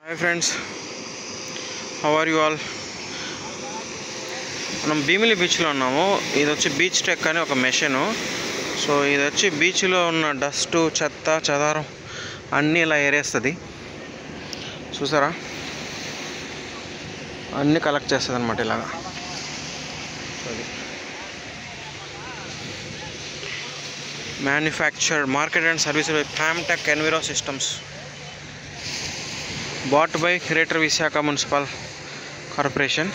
hi friends how are you all మనం భీమిలి బీచ్లో ఉన్నాము ఇది వచ్చి బీచ్ టెక్ అని ఒక మెషిన్ సో ఇది వచ్చి బీచ్లో ఉన్న డస్ట్ చెత్త చెదారం అన్నీ ఇలా ఏరేస్తుంది చూసారా అన్నీ కలెక్ట్ చేస్తుంది అనమాట ఇలాగా అది manufacture market and service by Pamtech Enviro Systems bought by Greater Visakha municipal corporation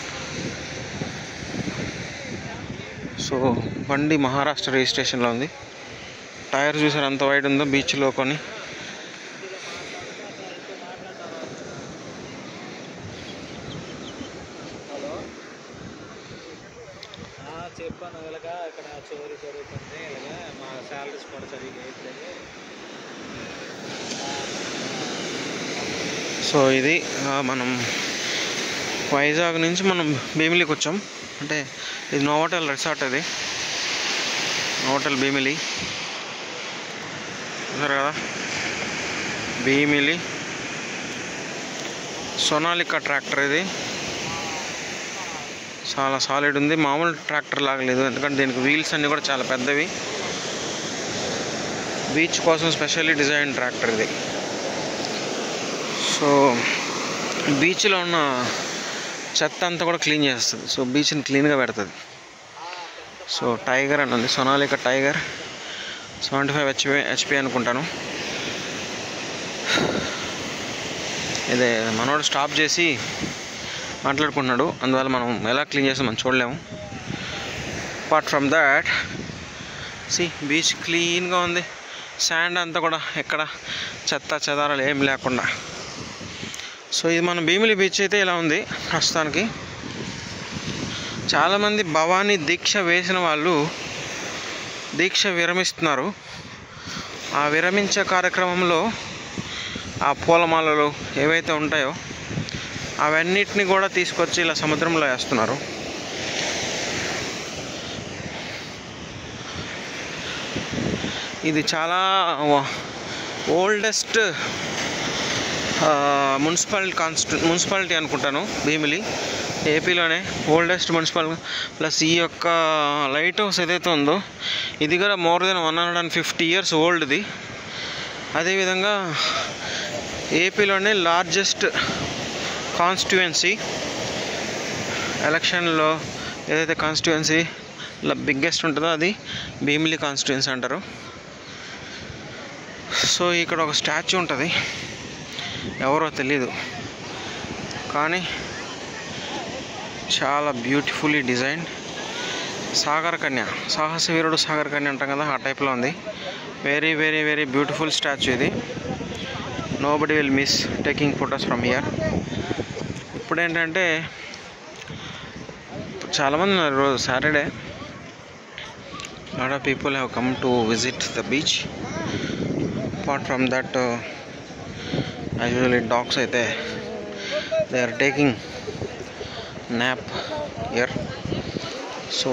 so బండి మహారాష్ట్ర రిజిస్ట్రేషన్లో ఉంది టైర్ చూసారు ఎంత వైడ్ ఉందో బీచ్లో కొని చెప్పాను ఇలాగా ఇక్కడ చోరీ జరుగుతుంది ఇలాగా మా శాలరీస్ కూడా సరిగ్గా వేయట్లేదు సో ఇది ఆ, మనం వైజాగ్ నుంచి మనం భీమిలికి వచ్చాం అంటే ఇది నోవోటల్ రిసార్ట్ ఇది నోవోటల్ భీమిలి చూసారు కదా భీమిలి సొనాలికా ట్రాక్టర్ ఇది చాలా సాలిడ్ ఉంది మామూలు ట్రాక్టర్ లాగా లేదు ఎందుకంటే దీనికి వీల్స్ అన్నీ కూడా చాలా పెద్దవి బీచ్ కోసం స్పెషల్లీ డిజైన్ ట్రాక్టర్ ఇది సో బీచ్లో ఉన్న చెత్త అంతా కూడా క్లీన్ చేస్తుంది సో బీచ్ని క్లీన్గా పెడుతుంది సో టైగర్ అని ఉంది Sonalika tiger seventy five HP HP అనుకుంటాను ఇదే మనోడు స్టాప్ చేసి మాట్లాడుకుంటున్నాడు అందువల్ల మనం ఎలా క్లీన్ చేస్తాం మనం చూడలేము apart from that sea beach క్లీన్గా ఉంది శాండ్ అంతా కూడా ఎక్కడ చెత్త చెదారాలు ఏం లేకుండా సో ఇది మన భీమిలి బీచ్ అయితే ఇలా ఉంది ప్రస్తుతానికి చాలామంది భవానీ దీక్ష వేసిన వాళ్ళు దీక్ష విరమిస్తున్నారు ఆ విరమించే కార్యక్రమంలో ఆ పూలమాలలు ఏవైతే ఉంటాయో అవన్నిటిని కూడా తీసుకొచ్చి ఇలా సముద్రంలో వేస్తున్నారు ఇది చాలా ఓల్డెస్ట్ మున్సిపల్ కాన్స్టి మున్సిపాలిటీ అనుకుంటాను భీమిలి ఏపీలోనే ఓల్డెస్ట్ మున్సిపల్ ప్లస్ ఈ యొక్క లైట్ హౌస్ ఏదైతే ఉందో ఇది కూడా more than one hundred and fifty years ఓల్డ్ది అదేవిధంగా ఏపీలోనే లార్జెస్ట్ కాన్స్టిట్యుయెన్సీ ఎలక్షన్లో ఏదైతే కాన్స్టిట్యుయెన్సీ బిగ్గెస్ట్ ఉంటుందో అది భీమిలి కాన్స్టిట్యుయెన్సీ అంటారు సో ఇక్కడ ఒక స్టాచ్యూ ఉంటుంది ఎవరో తెలీదు కానీ చాలా బ్యూటిఫుల్లీ డిజైన్ సాగర్ కన్య సాహస వీరుడు సాగర్ కన్య అంటాం కదా ఆ టైప్లో ఉంది very very very beautiful statue ఇది nobody will miss taking photos from here ఇప్పుడు ఏంటంటే చాలామంది ఉన్నారు రోజు Saturday lot of people have come to visit the beach apart from that usually dogs అయితే they are taking nap here so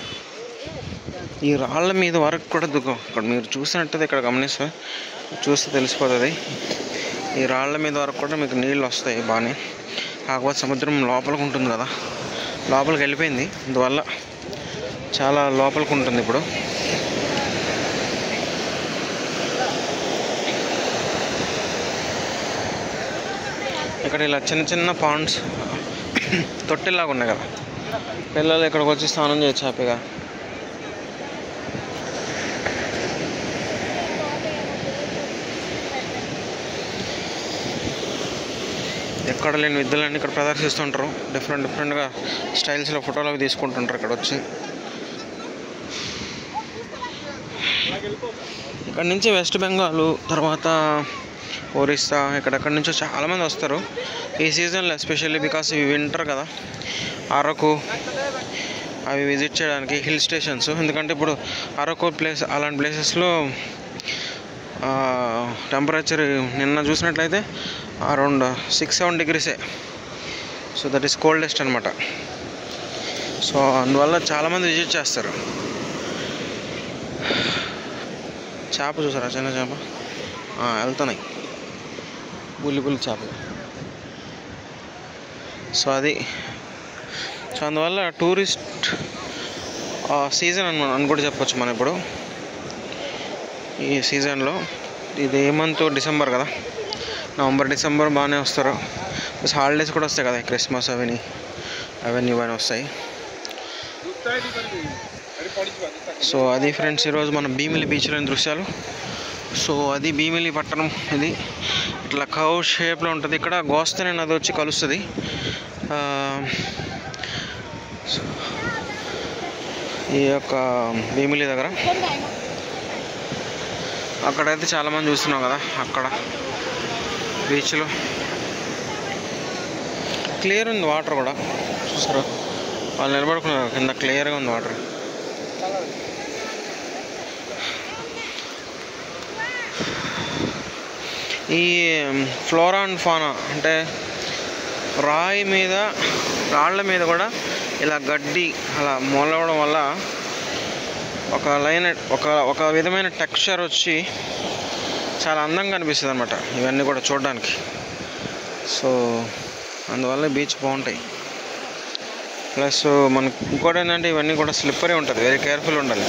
ఈ రాళ్ళ మీద వరకు కూడా దుఃఖం ఇక్కడ మీరు చూసినట్టయితే ఇక్కడ గమనిస్తే చూస్తే తెలిసిపోతుంది ఈ రాళ్ళ మీద వరకు కూడా మీకు నీళ్ళు వస్తాయి బాగానే కాకపోతే సముద్రం లోపలికి ఉంటుంది కదా లోపలికి వెళ్ళిపోయింది అందువల్ల చాలా లోపలికి ఉంటుంది ఇప్పుడు ఇక్కడ ఇలా చిన్న చిన్న పాండ్స్ తొట్టెలాగా ఉన్నాయి కదా పిల్లలు ఇక్కడికి వచ్చి స్నానం చేయొచ్చు హ్యాపీగా ఎక్కడ లేని విద్యలన్నీ ఇక్కడ ప్రదర్శిస్తుంటారు డిఫరెంట్ డిఫరెంట్గా స్టైల్స్లో ఫోటోలు అవి తీసుకుంటుంటారు ఇక్కడ వచ్చి ఇక్కడ నుంచి వెస్ట్ బెంగాల్ తర్వాత ఒరిస్సా ఎక్కడెక్కడి నుంచో చాలామంది వస్తారు ఈ సీజన్లో ఎస్పెషల్లీ బికాస్ ఇవి వింటర్ కదా అరకు అవి విజిట్ చేయడానికి హిల్ స్టేషన్స్ ఎందుకంటే ఇప్పుడు అరకు ప్లేస్ అలాంటి ప్లేసెస్లో టెంపరేచర్ నిన్న చూసినట్లయితే అరౌండ్ సిక్స్ సెవెన్ డిగ్రీసే సో దట్ ఈస్ కోల్డెస్ట్ అనమాట సో అందువల్ల చాలామంది విజిట్ చేస్తారు చేప చూసారా చిన్న చేప ఆ, వెళ్తున్నాయి బుల్లి బుల్లి చేపలు సో అది సో అందువల్ల టూరిస్ట్ సీజన్ అని అని కూడా చెప్పొచ్చు మనం ఇప్పుడు ఈ సీజన్లో ఇది ఏ మంత్ డిసెంబర్ కదా నవంబర్ డిసెంబర్ బాగానే వస్తారు ప్లస్ హాలిడేస్ కూడా వస్తాయి కదా క్రిస్మస్ అవన్నీ అవన్నీ ఇవన్నీ వస్తాయి సో అది ఫ్రెండ్స్ ఈరోజు మన భీమిలి బీచ్లోని దృశ్యాలు సో అది భీమిలి పట్టణం ఇది ఇట్లా కవ్ షేప్లో ఉంటుంది ఇక్కడ గోస్తనే నది వచ్చి కలుస్తుంది ఆ, సో, ఈ యొక్క భీమిలి దగ్గర అక్కడైతే చాలామంది చూస్తున్నాం కదా అక్కడ బీచ్లో క్లియర్ ఉంది వాటర్ కూడా చూసారా వాళ్ళు నిలబడుకున్నారు కింద క్లియర్గా ఉంది వాటర్ ఈ ఫ్లోరా అండ్ ఫానా అంటే రాయి మీద రాళ్ళ మీద కూడా ఇలా గడ్డి అలా మొలవడం వల్ల ఒక లైన్ ఒక ఒక విధమైన టెక్స్చర్ వచ్చి చాలా అందంగా అనిపిస్తుంది అనమాట ఇవన్నీ కూడా చూడడానికి సో అందువల్ల బీచ్ బాగుంటాయి ప్లస్ మనకు ఇంకోటి ఏంటంటే ఇవన్నీ కూడా స్లిప్పరీ ఉంటుంది వెరీ కేర్ఫుల్ ఉండాలి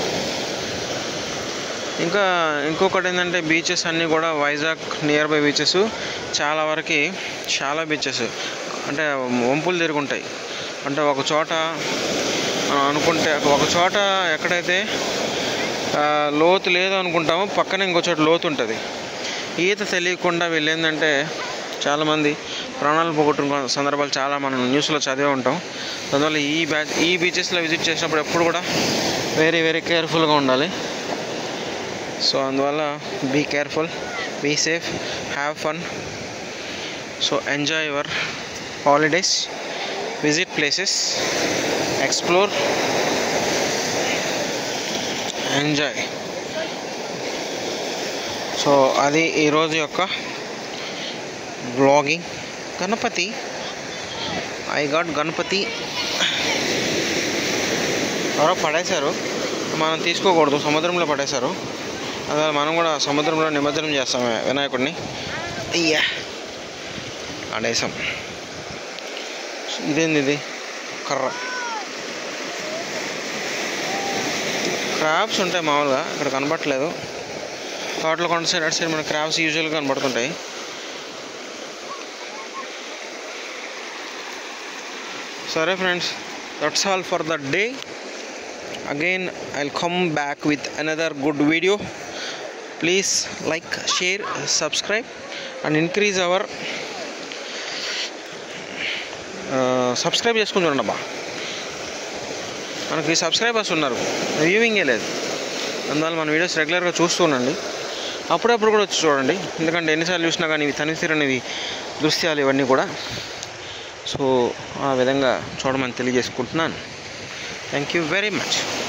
ఇంకా ఇంకొకటి ఏంటంటే బీచెస్ అన్నీ కూడా వైజాగ్ నియర్ బై బీచెస్ చాలా వరకు చాలా బీచెస్ అంటే వంపులు తిరుగుంటాయి అంటే ఒక చోట మనం అనుకుంటే ఒక చోట ఎక్కడైతే ఆ, లోతు లేదు అనుకుంటామో పక్కన ఇంకో చోట లోతు ఉంటుంది ఈత తెలియకుండా వీళ్ళు ఏంటంటే చాలామంది ప్రాణాలు పోగొట్టుకున్న సందర్భాలు చాలా మనం న్యూస్లో చదివే ఉంటాం అందువల్ల ఈ బ్యాచ్ ఈ బీచెస్లో విజిట్ చేసినప్పుడు ఎప్పుడు కూడా వెరీ వెరీ కేర్ఫుల్గా ఉండాలి సో అందువల్ల be careful be safe have fun so enjoy your holidays visit places explore enjoy so అది ఈరోజు యొక్క blogging Ganapati I got Ganapati ఎవరో పడేశారు మనం తీసుకోకూడదు సముద్రంలో పడేశారు అదే మనం కూడా సముద్రంలో నిమజ్జనం చేస్తాం వినాయకుడిని అయ్యా ఆడేసాం ఇదేంది ఇది కర్ర క్రాబ్స్ ఉంటాయి మామూలుగా ఇక్కడ కనబడట్లేదు తోటలో కొండ సైడ్ అటు సైడ్ మన క్రాబ్స్ యూజువల్గా కనబడుతుంటాయి సరే friends that's all for the day again i'll come back with another good video please like share subscribe and increase our subscribe చేసుకుని చూడండి అబ్బా మనకి సబ్స్క్రైబర్స్ ఉన్నారు వ్యూవింగే లేదు అందువల్ల మన వీడియోస్ రెగ్యులర్గా చూస్తూ ఉండండి అప్పుడప్పుడు కూడా వచ్చి చూడండి ఎందుకంటే ఎన్నిసార్లు చూసినా కానీ ఇవి తనిసిరనివి దృశ్యాలు ఇవన్నీ కూడా సో ఆ విధంగా చూడమని తెలియజేసుకుంటున్నాను థ్యాంక్ యూ వెరీ మచ్